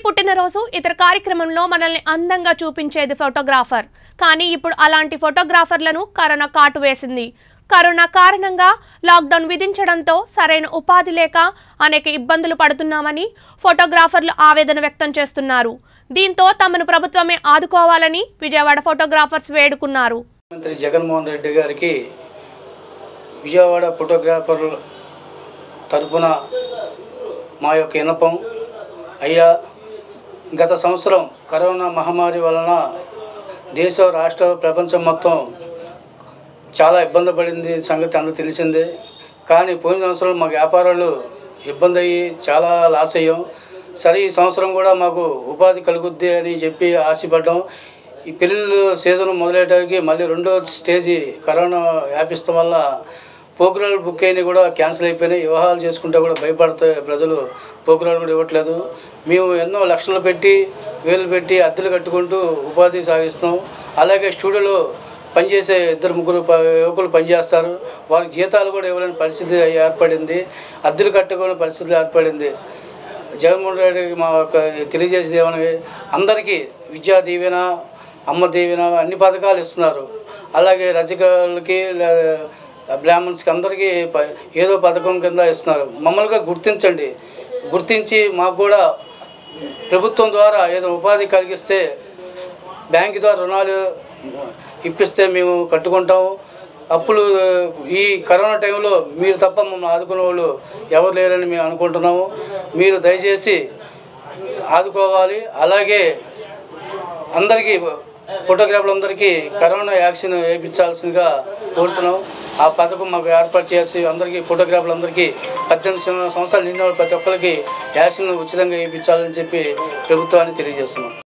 పుట్టినరోజు ఇతర కార్యక్రమంలో మనల్ని అందంగా చూపించేది ఫోటోగ్రాఫర్ కానీ ఇప్పుడు అలాంటి ఫోటోగ్రాఫర్లను కరోనా కాటు వేసింది కరోనా కారణంగా లాక్డౌన్ విధించడంతో సరైన ఉపాధి లేక అనేక ఇబ్బందులు పడుతున్నామని ఫోటోగ్రాఫర్లు ఆవేదన వ్యక్తం చేస్తున్నారు దీంతో తమను ప్రభుత్వమే ఆదుకోవాలని విజయవాడ ఫోటోగ్రాఫర్స్ వేడుకున్నారు ముఖ్యమంత్రి జగన్మోహన్ రెడ్డి గారికి విజయవాడ ఫోటోగ్రాఫర్ తరపున మా యొక్క విన్నపం అయ్యా గత సంవత్సరం కరోనా మహమ్మారి వలన దేశ రాష్ట్ర ప్రపంచం మొత్తం చాలా ఇబ్బంది పడింది సంగతి అందరూ తెలిసిందే కానీ పోయిన సంవత్సరం మా వ్యాపారాలు ఇబ్బంది అయ్యి చాలా లాస్ అయ్యాం సరే ఈ సంవత్సరం కూడా మాకు ఉపాధి కలుగుద్ది అని చెప్పి ఆశపడ్డాం ఈ పెళ్ళిళ్ళు సీజన్ మొదలయ్యేటానికి మళ్ళీ రెండో స్టేజీ కరోనా వ్యాపిస్తాం వల్ల పోకురాలు బుక్ అయినవి కూడా క్యాన్సిల్ అయిపోయినాయి వివాహాలు చేసుకుంటే కూడా భయపడతాయి ప్రజలు పోకురాలు కూడా ఇవ్వట్లేదు మేము ఎన్నో లక్షలు పెట్టి వేలు పెట్టి అద్దెలు కట్టుకుంటూ ఉపాధి సాగిస్తున్నాం అలాగే స్టూడియోలో పనిచేసే ఇద్దరు ముగ్గురు ప- యువకులు పనిచేస్తారు వారికి జీతాలు కూడా ఇవ్వలేని పరిస్థితి ఏర్పడింది అద్దెలు కట్టుకోని పరిస్థితి ఏర్పడింది జగన్మోహన్ రెడ్డికి మా యొక్క తెలియజేసేది ఏమనగా అందరికీ విద్యా దీవెన అమ్మ దీవెన అన్ని పథకాలు ఇస్తున్నారు అలాగే రజకాలకి లే- బ్రాహ్మణ్స్కి అందరికీ ప- ఏదో పథకం కింద ఇస్తున్నారు మమ్మల్ని గుర్తించండి గుర్తించి మాకు కూడా ప్రభుత్వం ద్వారా ఏదో ఉపాధి కలిగిస్తే బ్యాంక్ ద్వారా రుణాలు ఇప్పిస్తే మేము కట్టుకుంటాము అప్పులు ఈ కరోనా టైంలో మీరు తప్ప మమ్మల్ని ఆదుకునే వాళ్ళు ఎవరు లేరని మేము అనుకుంటున్నాము మీరు దయచేసి ఆదుకోవాలి అలాగే అందరికీ ఫోటోగ్రాఫర్లందరికీ కరోనా వ్యాక్సిన్ వేయించాల్సిందిగా కోరుతున్నాం ఆ పథకం మాకు ఏర్పాటు చేసి అందరికీ ఫోటోగ్రాఫర్లందరికీ పద్దెనిమిది సంవత్సరాలు నిన్న ప్రతి ఒక్కరికి వ్యాక్సిన్ ఉచితంగా వేయించాలని చెప్పి ప్రభుత్వాన్ని తెలియజేస్తున్నాం